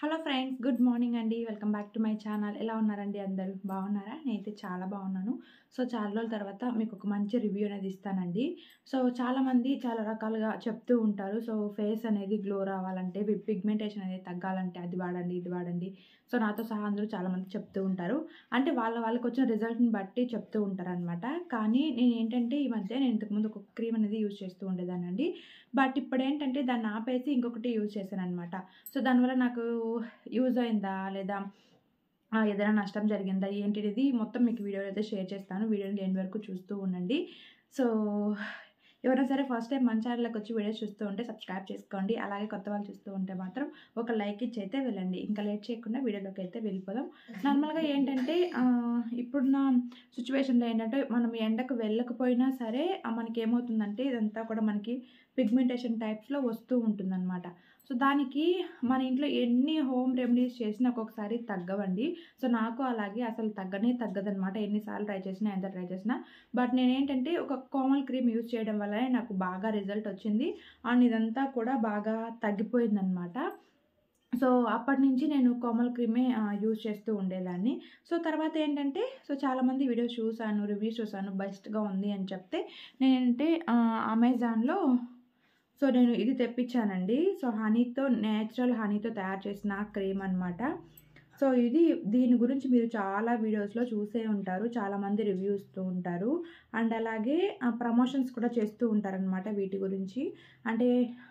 hello friends good morning అండి welcome back to my channel ఎలా ఉన్నారండి అందరూ బాగున్నారా నేనైతే చాలా బాగున్నాను సో చాలా రోజుల తర్వాత మీకు ఒక మంచి రివ్యూ అనేది ఇస్తానండి సో చాలామంది చాలా రకాలుగా చెప్తూ ఉంటారు సో ఫేస్ అనేది గ్లో రావాలంటే పిగ్మెంటేషన్ అనేది తగ్గాలంటే అది వాడండి ఇది వాడండి సో నాతో సహా అందరూ చాలామంది చెప్తూ ఉంటారు అంటే వాళ్ళ వాళ్ళకి వచ్చిన రిజల్ట్ని బట్టి చెప్తూ ఉంటారు అనమాట కానీ నేను ఏంటంటే ఈ మధ్య నేను ఇంతకుముందు ఒక క్రీమ్ అనేది యూజ్ చేస్తూ ఉండేదానండి బట్ ఇప్పుడు ఏంటంటే దాన్ని ఆపేసి ఇంకొకటి యూజ్ చేశాను అనమాట సో దానివల్ల నాకు యూజ్ అయిందా లేదా ఆ, ఏదైనా నష్టం జరిగిందా ఏంటిది మొత్తం మీకు వీడియోలో అయితే షేర్ చేస్తాను వీడియోని ఎండ్ వరకు చూస్తూ ఉండండి సో ఎవరైనా సరే ఫస్ట్ టైం మన ఛానల్లోకి వచ్చి వీడియోస్ చూస్తూ ఉంటే సబ్స్క్రైబ్ చేసుకోండి అలాగే కొత్త వాళ్ళు చూస్తూ ఉంటే మాత్రం ఒక లైక్ ఇచ్చి అయితే వెళ్ళండి ఇంకా లేట్ చేయకుండా వీడియోలోకి అయితే వెళ్ళిపోదాం నార్మల్గా ఏంటంటే ఆ, ఇప్పుడున్న సిచ్యువేషన్లో ఏంటంటే మనం ఎండకు వెళ్ళకపోయినా సరే ఆ, మనకి ఏమవుతుందంటే ఇదంతా కూడా మనకి పిగ్మెంటేషన్ టైప్స్లో వస్తూ ఉంటుందన్నమాట సో దానికి మన ఇంట్లో ఎన్ని హోమ్ రెమెడీస్ చేసినా ఒక్కొక్కసారి తగ్గవండి సో నాకు అలాగే అసలు తగ్గనే తగ్గదనమాట ఎన్నిసార్లు ట్రై చేసినా ఎంత ట్రై చేసినా బట్ నేనేంటంటే ఒక కోమల్ క్రీమ్ యూజ్ చేయడం వల్లనే నాకు బాగా రిజల్ట్ వచ్చింది అండ్ ఇదంతా కూడా బాగా తగ్గిపోయిందనమాట సో అప్పటి నుంచి నేను కోమల్ క్రీమే యూజ్ చేస్తూ ఉండేదాన్ని సో తర్వాత ఏంటంటే సో చాలామంది వీడియోస్ చూసాను రివ్యూస్ చూసాను బెస్ట్గా ఉంది అని చెప్తే నేనంటే అమెజాన్లో సో నేను ఇది తెప్పించానండి సో హనీతో నేచురల్ హనీతో తయారు చేసిన క్రీమ్ అనమాట సో ఇది దీని గురించి మీరు చాలా వీడియోస్లో చూసే ఉంటారు చాలామంది రివ్యూ ఇస్తూ ఉంటారు అండ్ అలాగే ప్రమోషన్స్ కూడా చేస్తూ ఉంటారనమాట వీటి గురించి అంటే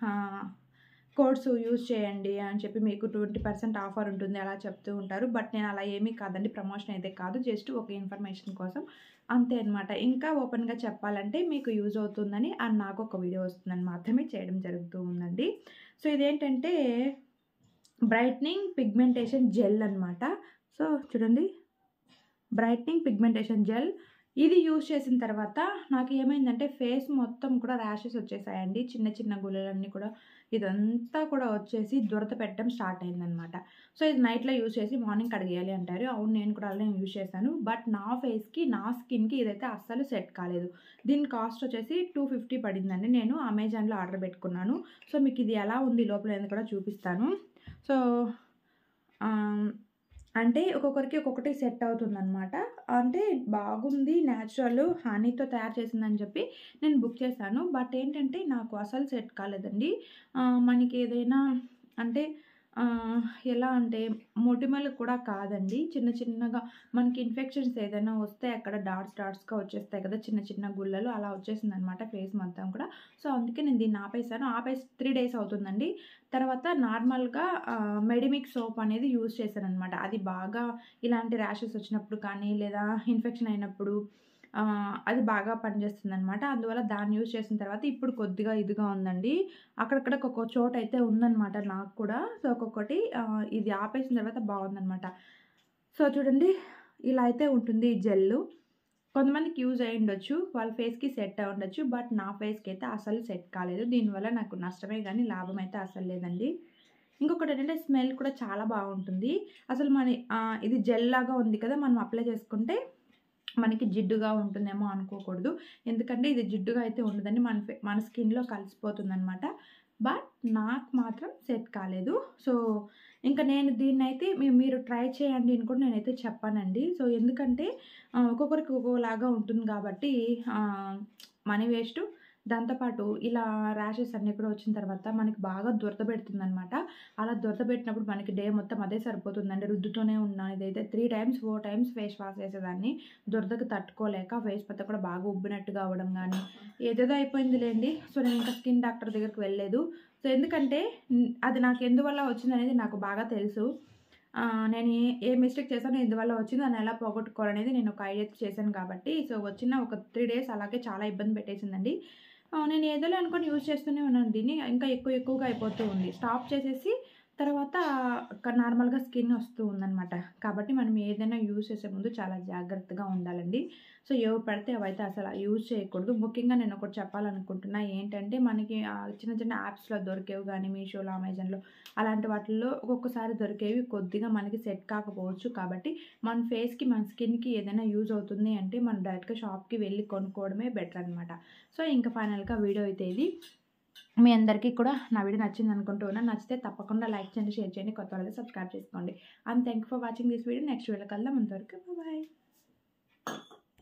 కోడ్స్ యూజ్ చేయండి అని చెప్పి మీకు ట్వంటీ పర్సెంట్ ఆఫర్ ఉంటుంది అలా చెప్తూ ఉంటారు బట్ నేను అలా ఏమీ కాదండి ప్రమోషన్ అయితే కాదు జస్ట్ ఒక ఇన్ఫర్మేషన్ కోసం అంతే అనమాట ఇంకా ఓపెన్గా చెప్పాలంటే మీకు యూజ్ అవుతుందని అండ్ నాకు ఒక వీడియో వస్తుందని మాత్రమే చేయడం జరుగుతూ ఉందండి సో ఇదేంటంటే బ్రైట్నింగ్ పిగ్మెంటేషన్ జెల్ అనమాట సో చూడండి బ్రైట్నింగ్ పిగ్మెంటేషన్ జెల్ ఇది యూజ్ చేసిన తర్వాత నాకు ఏమైందంటే ఫేస్ మొత్తం కూడా ర్యాషెస్ వచ్చేసాయండి చిన్న చిన్న గుళ్ళలన్నీ కూడా ఇదంతా కూడా వచ్చేసి దురద పెట్టడం స్టార్ట్ అయిందనమాట సో ఇది నైట్లో యూజ్ చేసి మార్నింగ్ కడిగేయాలి అంటారు అవును నేను కూడా అలానే యూజ్ చేశాను బట్ నా ఫేస్కి నా స్కిన్కి ఇదైతే అస్సలు సెట్ కాలేదు దీని కాస్ట్ వచ్చేసి టూ ఫిఫ్టీ పడిందండి నేను అమెజాన్లో ఆర్డర్ పెట్టుకున్నాను సో మీకు ఇది ఎలా ఉంది లోపల ఏంది కూడా చూపిస్తాను సో అంటే ఒక్కొక్కరికి ఒక్కొక్కటి సెట్ అవుతుందన్నమాట అంటే బాగుంది న్యాచురల్ హనీతో తయారు చేసిందని చెప్పి నేను బుక్ చేశాను బట్ ఏంటంటే నాకు అసలు సెట్ కాలేదండి ఆ, మనకి ఏదైనా అంటే ఆ, ఎలా అంటే మొటిమలు కూడా కాదండి చిన్న చిన్నగా మనకి ఇన్ఫెక్షన్స్ ఏదైనా వస్తే అక్కడ డాట్స్ డాట్స్గా వచ్చేస్తాయి కదా చిన్న చిన్న గుళ్ళలు అలా వచ్చేసింది అనమాట ఫేస్ మొత్తం కూడా సో అందుకే నేను దీన్ని ఆపేసాను ఆపేసి త్రీ డేస్ అవుతుందండి తర్వాత నార్మల్గా మెడిమిక్ సోప్ అనేది యూజ్ చేశాను అనమాట అది బాగా ఇలాంటి ర్యాషెస్ వచ్చినప్పుడు కానీ లేదా ఇన్ఫెక్షన్ అయినప్పుడు ఆ, అది బాగా పనిచేస్తుంది అనమాట అందువల్ల దాన్ని యూజ్ చేసిన తర్వాత ఇప్పుడు కొద్దిగా ఇదిగా ఉందండి అక్కడక్కడ ఒక్కొక్క చోట అయితే ఉందన్నమాట నాకు కూడా సో ఒక్కొక్కటి ఆ, ఇది ఆపేసిన తర్వాత బాగుందన్నమాట సో చూడండి ఇలా అయితే ఉంటుంది ఈ జెల్లు కొంతమందికి యూజ్ అయి ఉండొచ్చు వాళ్ళ ఫేస్కి సెట్ అయి ఉండొచ్చు బట్ నా ఫేస్కి అయితే అసలు సెట్ కాలేదు దీనివల్ల నాకు నష్టమే కానీ లాభం అయితే అసలు లేదండి ఇంకొకటి ఏంటంటే స్మెల్ కూడా చాలా బాగుంటుంది అసలు మన ఆ, ఇది జెల్ లాగా ఉంది కదా మనం అప్లై చేసుకుంటే మనకి జిడ్డుగా ఉంటుందేమో అనుకోకూడదు ఎందుకంటే ఇది జిడ్డుగా అయితే ఉండదండి మన ఫే- మన స్కిన్లో కలిసిపోతుంది అనమాట బట్ నాకు మాత్రం సెట్ కాలేదు సో ఇంకా నేను దీన్ని అయితే మీ- మీరు ట్రై చేయండి అని కూడా నేనైతే చెప్పానండి సో ఎందుకంటే ఆ, ఒక్కొక్కరికి ఒక్కొక్కలాగా ఉంటుంది కాబట్టి మనీ వేస్ట్ దాంతోపాటు ఇలా ర్యాషెస్ అన్నీ కూడా వచ్చిన తర్వాత మనకి బాగా దురద పెడుతుంది అనమాట అలా దురద పెట్టినప్పుడు మనకి డే మొత్తం అదే సరిపోతుందండి రుద్దుతూనే ఉన్నాను ఇదైతే three times four times face wash చేసేదాన్ని దురదకు తట్టుకోలేక ఫేస్ పత్త కూడా బాగా ఉబ్బినట్టుగా అవ్వడం కానీ ఏదేదో అయిపోయింది లేండి సో నేను ఇంకా స్కిన్ డాక్టర్ దగ్గరికి వెళ్ళలేదు సో ఎందుకంటే మ్, అది నాకు ఎందువల్ల వచ్చింది అనేది నాకు బాగా తెలుసు ఆ, నేను ఏ ఏ మిస్టేక్ చేశానో ఎందువల్ల వచ్చిందో దాన్ని ఎలా పోగొట్టుకోవాలనేది నేను ఒక ఐడియా చేశాను కాబట్టి సో వచ్చిన ఒక త్రీ డేస్ అలాగే చాలా ఇబ్బంది పెట్టేసిందండి ఆ, నేను ఏదోలే అనుకొని యూజ్ చేస్తూనే ఉన్నాను దీన్ని ఇంకా ఎక్కువ ఎక్కువగా అయిపోతూ ఉంది స్టాప్ చేసేసి తర్వాత క- నార్మల్గా స్కిన్ వస్తూ ఉందన్నమాట కాబట్టి మనం ఏదైనా యూజ్ చేసే ముందు చాలా జాగ్రత్తగా ఉండాలండి సో ఏవి పడితే అవైతే అసలు యూజ్ చేయకూడదు ముఖ్యంగా నేను ఒకటి చెప్పాలనుకుంటున్నా ఏంటంటే మనకి ఆ చిన్న చిన్న యాప్స్లో దొరికేవి కానీ మీషోలో అమెజాన్లో అలాంటి వాటిల్లో ఒక్కొక్కసారి దొరికేవి కొద్దిగా మనకి సెట్ కాకపోవచ్చు కాబట్టి మన ఫేస్కి మన స్కిన్కి ఏదైనా యూజ్ అవుతుంది అంటే మనం డైరెక్ట్గా షాప్కి వెళ్ళి కొనుక్కోవడమే బెటర్ అనమాట సో ఇంకా ఫైనల్గా వీడియో అయితే ఇది మీ అందరికీ కూడా నా వీడియో నచ్చింది అనుకుంటూ ఉన్నాను నచ్చితే తప్పకుండా లైక్ చేయండి షేర్ చేయండి కొత్త వాళ్ళకి సబ్స్క్రైబ్ చేసుకోండి and thank for watching this video next video కల్లా అంతవరకు బాయ్